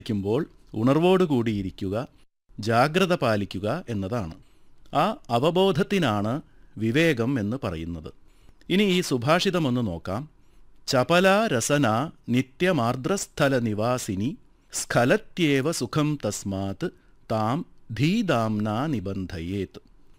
ഇരിക്കുമ്പോൾ ഉണർവോടുകൂടിയിരിക്കുക ജാഗ്രത പാലിക്കുക എന്നതാണ് ആ അവബോധത്തിനാണ് വിവേകം എന്ന് പറയുന്നത് ഇനി ഈ സുഭാഷിതമൊന്ന് നോക്കാം ചപല രസന നിത്യമാർദ്രസ്ഥല നിവാസിനി സ്ഖലത്യേവ സുഖം തസ്മാത് താം ധീദാംന നിബന്ധയേത്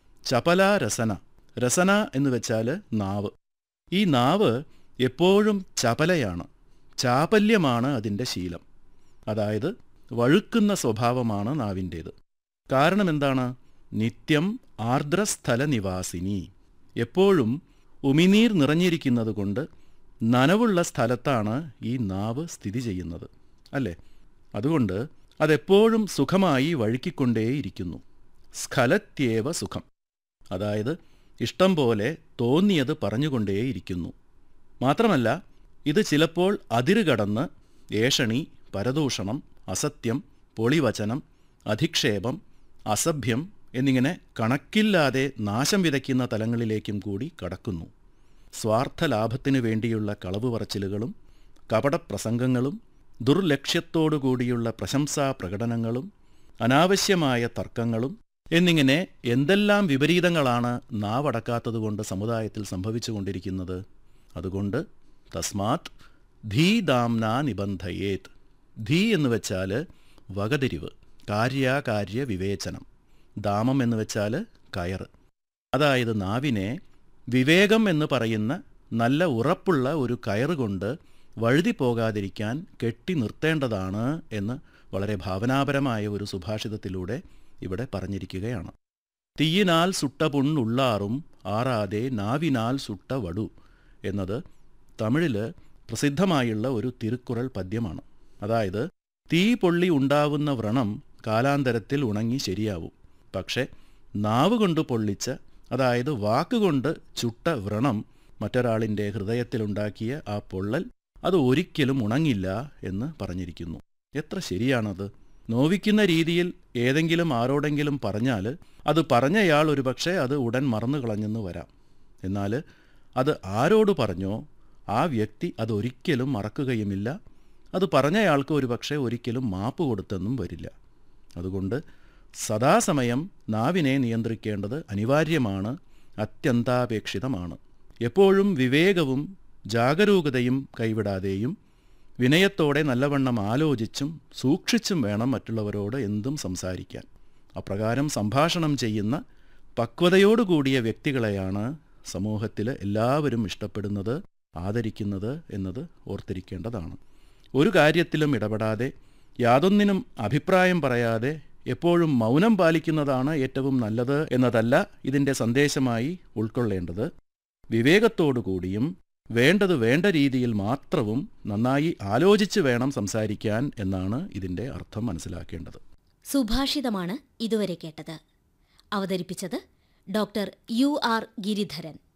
ചപല രസന രസന എന്ന് വെച്ചാൽ നാവ് ഈ നാവ് എപ്പോഴും ചപലയാണ് ചാപല്യമാണ് അതിൻ്റെ ശീലം അതായത് വഴുക്കുന്ന സ്വഭാവമാണ് നാവിൻ്റേത് കാരണം എന്താണ് നിത്യം ആർദ്രസ്ഥല നിവാസിനി എപ്പോഴും ഉമിനീർ നിറഞ്ഞിരിക്കുന്നത് കൊണ്ട് നനവുള്ള സ്ഥലത്താണ് ഈ നാവ് സ്ഥിതി ചെയ്യുന്നത് അല്ലേ അതുകൊണ്ട് അതെപ്പോഴും സുഖമായി വഴുക്കിക്കൊണ്ടേയിരിക്കുന്നു സ്ഖലത്യേവ സുഖം അതായത് ഇഷ്ടം പോലെ തോന്നിയത് പറഞ്ഞുകൊണ്ടേയിരിക്കുന്നു മാത്രമല്ല ഇത് ചിലപ്പോൾ അതിരുകടന്ന് ഏഷണി പരദൂഷണം അസത്യം പൊളിവചനം അധിക്ഷേപം അസഭ്യം എന്നിങ്ങനെ കണക്കില്ലാതെ നാശം വിതയ്ക്കുന്ന തലങ്ങളിലേക്കും കൂടി കടക്കുന്നു സ്വാർത്ഥ ലാഭത്തിനു വേണ്ടിയുള്ള കളവ് പറച്ചിലുകളും കപടപ്രസംഗങ്ങളും ദുർലക്ഷ്യത്തോടുകൂടിയുള്ള പ്രശംസാ പ്രകടനങ്ങളും അനാവശ്യമായ തർക്കങ്ങളും എന്നിങ്ങനെ എന്തെല്ലാം വിപരീതങ്ങളാണ് നാവടക്കാത്തതുകൊണ്ട് സമുദായത്തിൽ സംഭവിച്ചുകൊണ്ടിരിക്കുന്നത് അതുകൊണ്ട് തസ്മാത് ധീദാംന നിബന്ധയേത് ധീ എന്ന് വെച്ചാൽ വകതിരിവ് കാര്യാകാര്യ വിവേചനം ദാമം എന്ന് വെച്ചാൽ കയറ് അതായത് നാവിനെ വിവേകം എന്ന് പറയുന്ന നല്ല ഉറപ്പുള്ള ഒരു കയറ് കൊണ്ട് വഴുതി പോകാതിരിക്കാൻ കെട്ടി നിർത്തേണ്ടതാണ് എന്ന് വളരെ ഭാവനാപരമായ ഒരു സുഭാഷിതത്തിലൂടെ ഇവിടെ പറഞ്ഞിരിക്കുകയാണ് തീയിനാൽ സുട്ട പുണ്ണുള്ളാറും ആറാതെ നാവിനാൽ സുട്ട വടു എന്നത് തമിഴിൽ പ്രസിദ്ധമായുള്ള ഒരു തിരുക്കുറൾ പദ്യമാണ് അതായത് തീ പൊള്ളി ഉണ്ടാവുന്ന വ്രണം കാലാന്തരത്തിൽ ഉണങ്ങി ശരിയാവും പക്ഷെ നാവ് കൊണ്ട് പൊള്ളിച്ച അതായത് വാക്കുകൊണ്ട് ചുട്ട വ്രണം മറ്റൊരാളിൻ്റെ ഹൃദയത്തിലുണ്ടാക്കിയ ആ പൊള്ളൽ അത് ഒരിക്കലും ഉണങ്ങില്ല എന്ന് പറഞ്ഞിരിക്കുന്നു എത്ര ശരിയാണത് നോവിക്കുന്ന രീതിയിൽ ഏതെങ്കിലും ആരോടെങ്കിലും പറഞ്ഞാൽ അത് പറഞ്ഞയാൾ ഒരുപക്ഷെ അത് ഉടൻ മറന്നു കളഞ്ഞെന്ന് വരാം എന്നാൽ അത് ആരോട് പറഞ്ഞോ ആ വ്യക്തി അതൊരിക്കലും മറക്കുകയുമില്ല അത് പറഞ്ഞയാൾക്ക് ഒരുപക്ഷെ ഒരിക്കലും മാപ്പ് കൊടുത്തെന്നും വരില്ല അതുകൊണ്ട് സദാസമയം നാവിനെ നിയന്ത്രിക്കേണ്ടത് അനിവാര്യമാണ് അത്യന്താപേക്ഷിതമാണ് എപ്പോഴും വിവേകവും ജാഗരൂകതയും കൈവിടാതെയും വിനയത്തോടെ നല്ലവണ്ണം ആലോചിച്ചും സൂക്ഷിച്ചും വേണം മറ്റുള്ളവരോട് എന്തും സംസാരിക്കാൻ അപ്രകാരം സംഭാഷണം ചെയ്യുന്ന പക്വതയോടുകൂടിയ വ്യക്തികളെയാണ് സമൂഹത്തിൽ എല്ലാവരും ഇഷ്ടപ്പെടുന്നത് ആദരിക്കുന്നത് എന്നത് ഓർത്തിരിക്കേണ്ടതാണ് ഒരു കാര്യത്തിലും ഇടപെടാതെ യാതൊന്നിനും അഭിപ്രായം പറയാതെ എപ്പോഴും മൗനം പാലിക്കുന്നതാണ് ഏറ്റവും നല്ലത് എന്നതല്ല ഇതിൻ്റെ സന്ദേശമായി ഉൾക്കൊള്ളേണ്ടത് വിവേകത്തോടുകൂടിയും വേണ്ടത് വേണ്ട രീതിയിൽ മാത്രവും നന്നായി ആലോചിച്ച് വേണം സംസാരിക്കാൻ എന്നാണ് ഇതിൻ്റെ അർത്ഥം മനസ്സിലാക്കേണ്ടത് സുഭാഷിതമാണ് ഇതുവരെ കേട്ടത് അവതരിപ്പിച്ചത് ഡോക്ടർ യു ആർ ഗിരിധരൻ